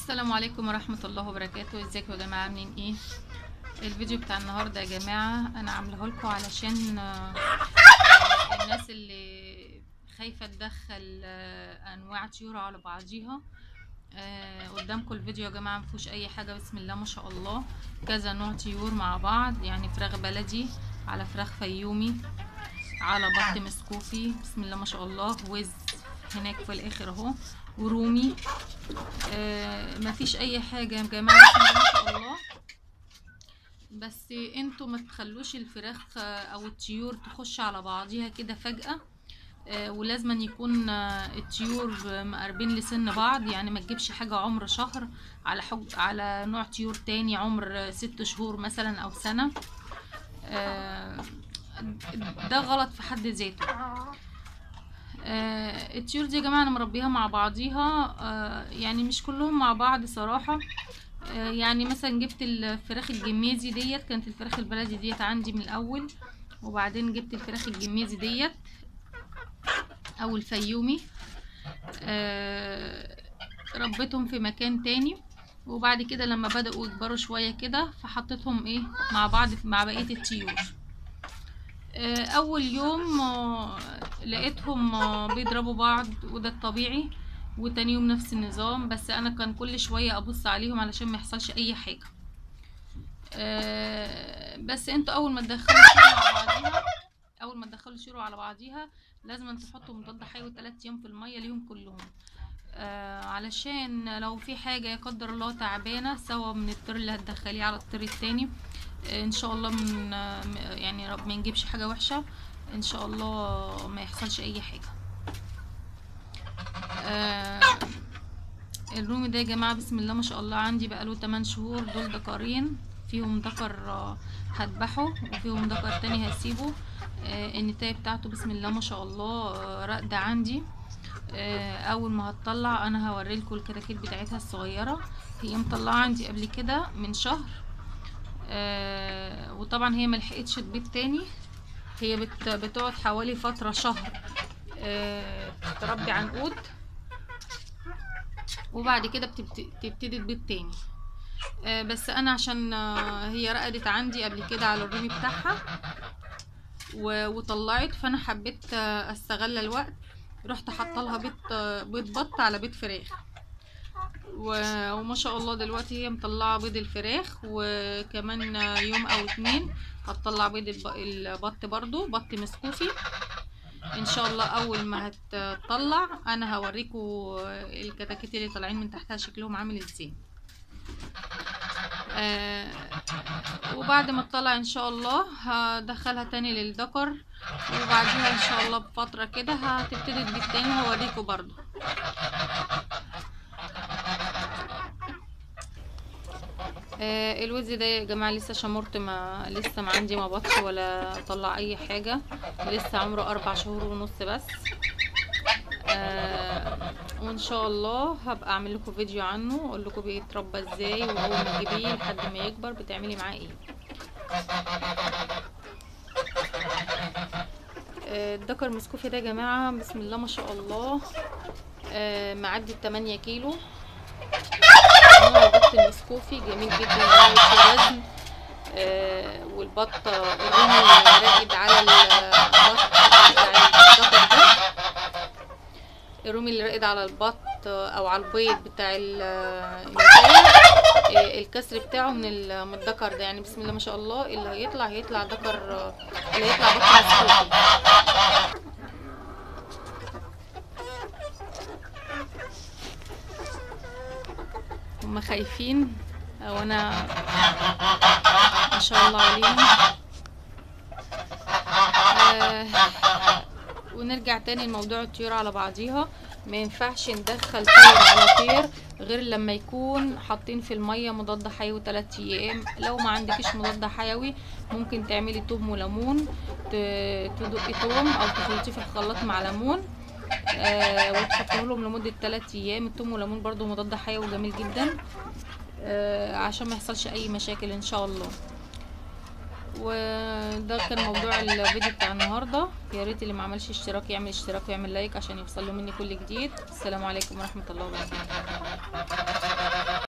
السلام عليكم ورحمة الله وبركاته ازيكم يا جماعة عاملين ايه الفيديو بتاع النهاردة يا جماعة انا عامله لكم علشان آه، آه، الناس اللي خايفة تدخل آه، انواع طيور على بعضيها آه، قدامكم الفيديو يا جماعة مفيهوش اي حاجة بسم الله ما شاء الله كذا نوع طيور مع بعض يعني فراخ بلدي على فراخ فيومي على بط مسكوفي بسم الله ما شاء الله وز هناك في الاخر اهو ورومي آه مفيش اي حاجه يا جماعه بسم الله ما شاء الله بس انتوا ما تخلوش الفراخ آه، او الطيور تخش على بعضيها كده فجاه آه ولازم يكون آه الطيور مقربين لسن بعض يعني ما تجيبش حاجه عمر شهر على حج على نوع طيور تاني عمر آه، ست شهور مثلا او سنه آه ده غلط في حد ذاته آه الطيور دي يا جماعه انا مربيها مع بعضيها آه يعني مش كلهم مع بعض صراحه آه يعني مثلا جبت الفراخ الجميزي ديت كانت الفراخ البلدي ديت عندي من الاول وبعدين جبت الفراخ الجميزي ديت او الفيومي آه ربيتهم في مكان تاني وبعد كده لما بدأوا يكبروا شوية كده فحطيتهم ايه مع بعض مع بقية الطيور آه، اول يوم آه، لقيتهم آه، بيضربوا بعض وده الطبيعي وتاني يوم نفس النظام بس انا كان كل شوية ابص عليهم علشان ما يحصلش اي حاجة آه، بس انتوا اول ما تدخلوا شيرو على بعضيها اول ما تدخلوا شيرو على بعضيها لازم تحطوا مضاد حيوي 3 ايام في المية ليهم كلهم آه علشان لو في حاجة يا قدر الله تعبانة سواء من الطير اللي هتدخليه على الطير التاني ان شاء الله من يعني رب ما نجيبش حاجه وحشه ان شاء الله ما يحصلش اي حاجه آه الرومي ده يا جماعه بسم الله ما شاء الله عندي بقاله 8 شهور دول دكارين فيهم دكر آه، هذبحه وفيهم دكر تاني هسيبه آه النتايه بتاعته بسم الله ما شاء الله آه راقده عندي آه اول ما هتطلع انا هوريلكوا الكتاكيت بتاعتها الصغيره هي مطلعه عندي قبل كده من شهر آه وطبعا هي ملحقتش تبيض تاني هي بت بتقعد حوالي فترة شهر آه تربي عنقود وبعد كده بتبت- بتبتدي تبيض تاني آه بس انا عشان آه هي رقدت عندي قبل كده على الرومي بتاعها و- وطلعت فانا حبيت آه استغل الوقت رحت حاطه لها بيض آه، بيض بط على بيض فراخ و- وما شاء الله دلوقتي هي مطلعه بيض الفراخ وكمان يوم او اتنين هتطلع بيض الب- البط برضو بط مسكوفي ان شاء الله اول ما هتطلع انا هوريكم الكتاكيت اللي طالعين من تحتها شكلهم عامل ازاي آه وبعد ما تطلع ان شاء الله هدخلها تاني للذكر وبعديها ان شاء الله بفتره كده هتبتدي تبيض تاني هوريكم برضو آه الوز ده يا جماعه لسه شمرت ما لسه ما عندي ما بطش ولا طلع اي حاجه لسه عمره اربع شهور ونص بس آه وان شاء الله هبقى اعمل لكم فيديو عنه اقول لكم بيتربى ازاي واول ما تجيبيه لحد ما يكبر بتعملي معاه ايه آه، الدكر مسكوفي ده يا جماعه بسم الله ما شاء الله آه معدي 8 كيلو نوع البط المسكوفي جميل جدا يعني في وزن آه والبط الرومي راقد على البط بتاع الدكر ده الرومي اللي راقد على البط او على البيض بتاع ال- النتاية آه، الكسر بتاعه من ال- من الدكر ده يعني بسم الله ما شاء الله اللي هيطلع هيطلع دكر آه، اللي هيطلع بط مسكوفي هما خايفين او انا ما شاء الله عليهم آه ونرجع تاني لموضوع الطيور على بعضيها ما ينفعش ندخل طير على طير غير لما يكون حاطين في الميه مضاد حيوي 3 ايام لو ما عندكش مضاد حيوي ممكن تعملي توم وليمون ت- تدقي توم او تخلطيه في الخلاط مع ليمون آه وتحطيه لهم لمده 3 ايام التوم والليمون برضو مضاد حيوي جميل جدا آه عشان ما يحصلش اي مشاكل ان شاء الله وده كان موضوع الفيديو بتاع النهارده يا ريت اللي ما عملش اشتراك يعمل اشتراك ويعمل لايك عشان يوصل له مني كل جديد السلام عليكم ورحمه الله وبركاته